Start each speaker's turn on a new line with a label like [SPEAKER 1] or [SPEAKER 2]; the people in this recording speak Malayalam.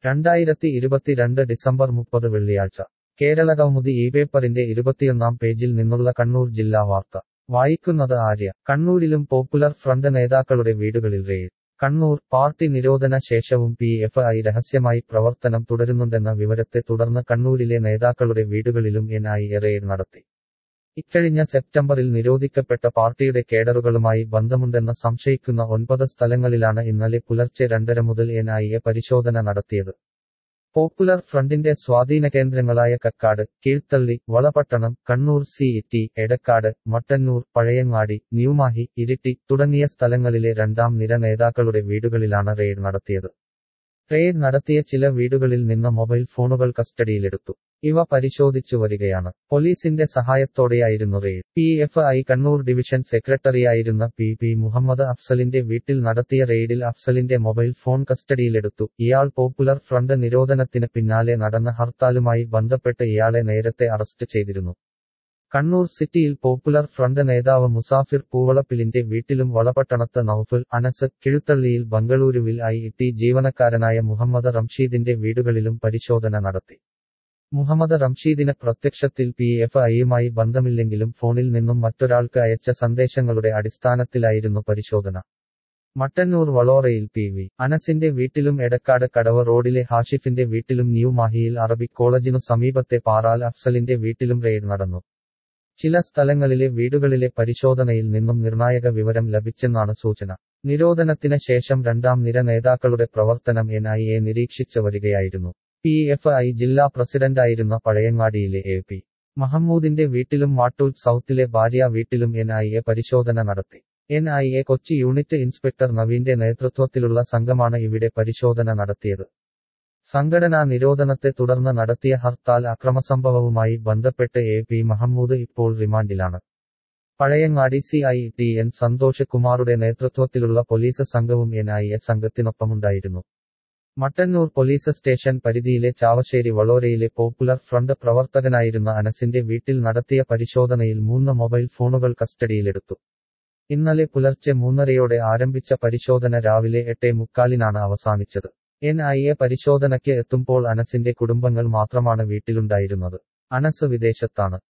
[SPEAKER 1] രണ്ടായിരത്തി ഇരുപത്തിരണ്ട് ഡിസംബർ മുപ്പത് വെള്ളിയാഴ്ച കേരളകൗമുദി ഈ പേപ്പറിന്റെ ഇരുപത്തിയൊന്നാം പേജിൽ നിന്നുള്ള കണ്ണൂർ ജില്ലാ വാർത്ത വായിക്കുന്നത് ആര്യ കണ്ണൂരിലും പോപ്പുലർ ഫ്രണ്ട് നേതാക്കളുടെ വീടുകളിൽ റെയ്ഡ് കണ്ണൂർ പാർട്ടി നിരോധന ശേഷവും പി എഫ് ഐ രഹസ്യമായി പ്രവർത്തനം തുടരുന്നുണ്ടെന്ന വിവരത്തെ തുടർന്ന് കണ്ണൂരിലെ നേതാക്കളുടെ വീടുകളിലും എൻ ഐ എ റെയ്ഡ് നടത്തി ഇക്കഴിഞ്ഞ സെപ്റ്റംബറിൽ നിരോധിക്കപ്പെട്ട പാർട്ടിയുടെ കേഡറുകളുമായി ബന്ധമുണ്ടെന്ന് സംശയിക്കുന്ന ഒൻപത് സ്ഥലങ്ങളിലാണ് ഇന്നലെ പുലർച്ചെ രണ്ടര മുതൽ എൻ ഐ എ പരിശോധന നടത്തിയത് പോപ്പുലർ ഫ്രണ്ടിന്റെ സ്വാധീന കേന്ദ്രങ്ങളായ കക്കാട് കീഴ്ത്തള്ളി വളപട്ടണം കണ്ണൂർ സി ടി എടക്കാട് മട്ടന്നൂർ പഴയങ്ങാടി ന്യൂമാഹി ഇരിട്ടി തുടങ്ങിയ സ്ഥലങ്ങളിലെ രണ്ടാം നിര നേതാക്കളുടെ വീടുകളിലാണ് റെയ്ഡ് നടത്തിയത് റെയ്ഡ് നടത്തിയ ചില വീടുകളിൽ നിന്ന് മൊബൈൽ ഫോണുകൾ കസ്റ്റഡിയിലെടുത്തു ഇവ പരിശോധിച്ചു വരികയാണ് പോലീസിന്റെ സഹായത്തോടെയായിരുന്നു raid P F I Kannur division സെക്രട്ടറിയായിരുന്ന പി പി മുഹമ്മദ് അഫ്സലിന്റെ വീട്ടിൽ നടത്തിയ റെയ്ഡിൽ അഫ്സലിന്റെ മൊബൈൽ ഫോൺ കസ്റ്റഡിയിലെടുത്തു ഇയാൾ പോപ്പുലർ ഫ്രണ്ട് നിരോധനത്തിന് പിന്നാലെ നടന്ന ഹർത്താലുമായി ബന്ധപ്പെട്ട് ഇയാളെ നേരത്തെ അറസ്റ്റ് ചെയ്തിരുന്നു കണ്ണൂർ സിറ്റിയിൽ പോപ്പുലർ ഫ്രണ്ട് നേതാവ് മുസാഫിർ പൂവളപ്പിലിന്റെ വീട്ടിലും വളപട്ടണത്ത് നൌഫൽ അനസ് കിഴുത്തള്ളിയിൽ ബംഗളൂരുവിൽ ഐ ടി ജീവനക്കാരനായ മുഹമ്മദ് റംഷീദിന്റെ വീടുകളിലും പരിശോധന നടത്തി മുഹമ്മദ് റംഷീദിന് പ്രത്യക്ഷത്തിൽ പി എഫ് ഐയുമായി ബന്ധമില്ലെങ്കിലും ഫോണിൽ നിന്നും മറ്റൊരാൾക്ക് അയച്ച സന്ദേശങ്ങളുടെ അടിസ്ഥാനത്തിലായിരുന്നു പരിശോധന മട്ടന്നൂർ വളോറയിൽ പി വി അനസിന്റെ വീട്ടിലും എടക്കാട് കടവ് റോഡിലെ ഹാഷിഫിന്റെ വീട്ടിലും ന്യൂ മാഹിയിൽ അറബിക് കോളേജിനു സമീപത്തെ പാറാൽ അഫ്സലിന്റെ വീട്ടിലും റെയ്ഡ് നടന്നു ചില സ്ഥലങ്ങളിലെ വീടുകളിലെ പരിശോധനയിൽ നിന്നും നിർണായക വിവരം ലഭിച്ചെന്നാണ് സൂചന നിരോധനത്തിന് ശേഷം രണ്ടാം നിര നേതാക്കളുടെ പ്രവർത്തനം എൻ ഐ എ നിരീക്ഷിച്ചു വരികയായിരുന്നു പി എഫ് ഐ ജില്ലാ പ്രസിഡന്റായിരുന്ന പഴയങ്ങാടിയിലെ എ പി മഹമ്മൂദിന്റെ വീട്ടിലും മാട്ടൂൽ സൗത്തിലെ ഭാര്യ വീട്ടിലും എൻ ഐ എ പരിശോധന നടത്തി N I A Kochi unit inspector നവീന്റെ നേതൃത്വത്തിലുള്ള സംഘമാണ് ഇവിടെ പരിശോധന നടത്തിയത് സംഘടനാ നിരോധനത്തെ തുടർന്ന് നടത്തിയ ഹർത്താൽ അക്രമസംഭവവുമായി ബന്ധപ്പെട്ട് എ പി മഹമ്മൂദ് ഇപ്പോൾ റിമാൻഡിലാണ് Pazhayangadi C I T N Santhosh കുമാറുടെ നേതൃത്വത്തിലുള്ള പോലീസ് സംഘവും എൻ ഐ എ സംഘത്തിനൊപ്പമുണ്ടായിരുന്നു മട്ടന്നൂർ പോലീസ് സ്റ്റേഷൻ പരിധിയിലെ ചാവശ്ശേരി വളോരയിലെ പോപ്പുലർ ഫ്രണ്ട് പ്രവർത്തകനായിരുന്ന അനസിന്റെ വീട്ടിൽ നടത്തിയ പരിശോധനയിൽ മൂന്ന് മൊബൈൽ ഫോണുകൾ കസ്റ്റഡിയിലെടുത്തു ഇന്നലെ പുലർച്ചെ മൂന്നരയോടെ ആരംഭിച്ച പരിശോധന രാവിലെ എട്ടേ മുക്കാലിനാണ് അവസാനിച്ചത് എൻ ഐ എ പരിശോധനയ്ക്ക് എത്തുമ്പോൾ അനസിന്റെ കുടുംബങ്ങൾ മാത്രമാണ് വീട്ടിലുണ്ടായിരുന്നത് അനസ് വിദേശത്താണ്